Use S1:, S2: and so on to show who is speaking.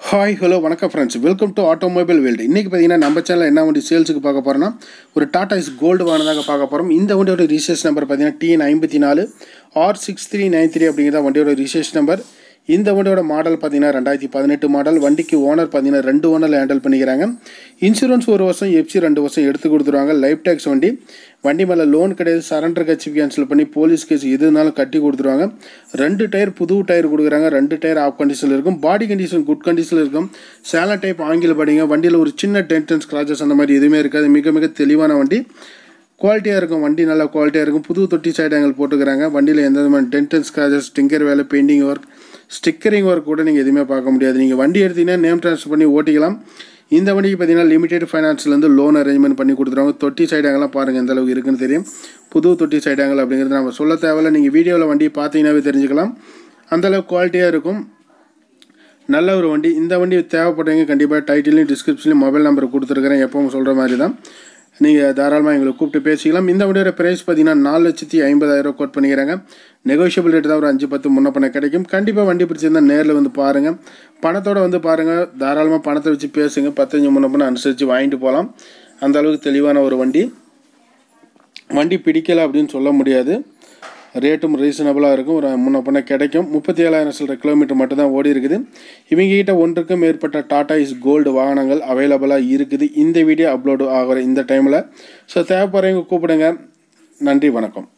S1: hi hello வணக்கம் friends welcome to automobile world இன்றைக்கி பார்த்தீங்கன்னா நம்ம சேனல் என்ன வண்டி சேல்ஸுக்கு பார்க்க போகிறோம்னா ஒரு டாடா இஸ் கோல்டு வாங்கினதாக பார்க்க போகிறோம் இந்த வண்டியோட ரிசர்ச் நம்பர் பார்த்தீங்கன்னா டிஎன் ஐம்பத்தி நாலு R six three nine three அப்படிங்கிற வண்டியோட ரிசர்ச் நம்பர் இந்த வண்டியோட மாடல் பார்த்தீங்கன்னா ரெண்டாயிரத்தி பதினெட்டு மாடல் வண்டிக்கு ஓனர் பார்த்தீங்கன்னா ரெண்டு ஓனர் ஹேண்டில் பண்ணிக்கிறாங்க இன்சூரன்ஸ் ஒரு வருஷம் எஃப்சி ரெண்டு வருஷம் எடுத்து கொடுத்துருவாங்க லைஃப் டேக்ஸ் வண்டி வண்டி மேலே லோன் கிடையாது சரண்டர் கட்சி கேன்சல் பண்ணி போலீஸ் கேஸ் எதுனாலும் கட்டி கொடுத்துருவாங்க ரெண்டு டயர் புது டயர் கொடுக்குறாங்க ரெண்டு டயர் ஆஃப் கண்டிஷனில் இருக்கும் பாடி கண்டிஷன் குட் கண்டிஷனில் இருக்கும் சேலை டைப் ஆங்கில படிங்க வண்டியில் ஒரு சின்ன டென்ட் அண்ட் ஸ்க்ராச்சஸ் அந்த மாதிரி எதுவுமே இருக்காது மிக மிக தெளிவான வண்டி குவாலிட்டியாக இருக்கும் வண்டி நல்லா குவாலிட்டியாக இருக்கும் புது தொட்டி சைடு ஆங்கிள் போட்டுக்கிறாங்க வண்டியில் எந்த விதமான டென்ட் அண்ட் ஸ்க்ராச்சஸ் ஸ்டிங்கர் வேலை பெயிண்டிங் ஒர்க் ஸ்டிக்கரிங் ஒர்க் கூட நீங்கள் எதுவுமே பார்க்க முடியாது நீங்கள் வண்டி எடுத்தீங்கன்னா நேம் ட்ரான்ஸ்ஃபர் பண்ணி ஓட்டிக்கலாம் இந்த வண்டிக்கு பார்த்தீங்கன்னா லிமிடெட் ஃபைனான்ஸ்லேருந்து லோன் அரேஞ்ச்மெண்ட் பண்ணி கொடுத்துருவாங்க தொட்டி சைடு ஆங்கெல்லாம் பாருங்கள் எந்த அளவுக்கு இருக்குன்னு தெரியும் புது தொட்டி சைடு ஆங்கல் அப்படிங்கிறது நம்ம சொல்ல தேவையில்ல நீங்கள் வீடியோவில் வண்டி பார்த்தீங்கன்னாவே தெரிஞ்சுக்கலாம் அந்தளவுக்கு குவாலிட்டியாக இருக்கும் நல்ல ஒரு வண்டி இந்த வண்டி தேவைப்படுறவங்க கண்டிப்பாக டைட்டிலையும் டிஸ்கிரிப்ஷன்லையும் மொபைல் நம்பர் கொடுத்துருக்குறேன் எப்பவும் சொல்கிற மாதிரி தான் நீங்கள் தாராளமாக எங்களை கூப்பிட்டு பேசிக்கலாம் இந்த வண்டியோட ப்ரைஸ் பார்த்தீங்கன்னா நாலு லட்சத்தி ஐம்பதாயிரம் கோட் பண்ணிக்கிறாங்க நெகோஷியபிள் ரேட் தான் ஒரு அஞ்சு பத்து முன்ன பண்ண கிடைக்கும் கண்டிப்பாக வண்டி பிடிச்சிருந்தா நேரில் வந்து பாருங்கள் பணத்தோடு வந்து பாருங்கள் தாராளமாக பணத்தை வச்சு பேசுங்க பத்தஞ்சு முன்ன பண்ண அனுசரித்து வாங்கிட்டு போகலாம் அந்த அளவுக்கு தெளிவான ஒரு வண்டி வண்டி பிடிக்கலை அப்படின்னு சொல்ல முடியாது ரேட்டும் ரீசனபிளாக இருக்கும் ஒரு முன்ன பண்ண கிடைக்கும் முப்பத்தி ஏழாயிரம் சில்லற கிலோமீட்டர் மட்டும் தான் ஓடி இருக்குது இவங்ககிட்ட ஒன்றுக்கும் மேற்பட்ட டாடா இஸ் கோல்டு வாகனங்கள் அவைலபிளாக இருக்குது இந்த வீடியோ அப்லோடு ஆகிற இந்த டைமில் ஸோ தேவைப்படுறவங்க கூப்பிடுங்க நன்றி வணக்கம்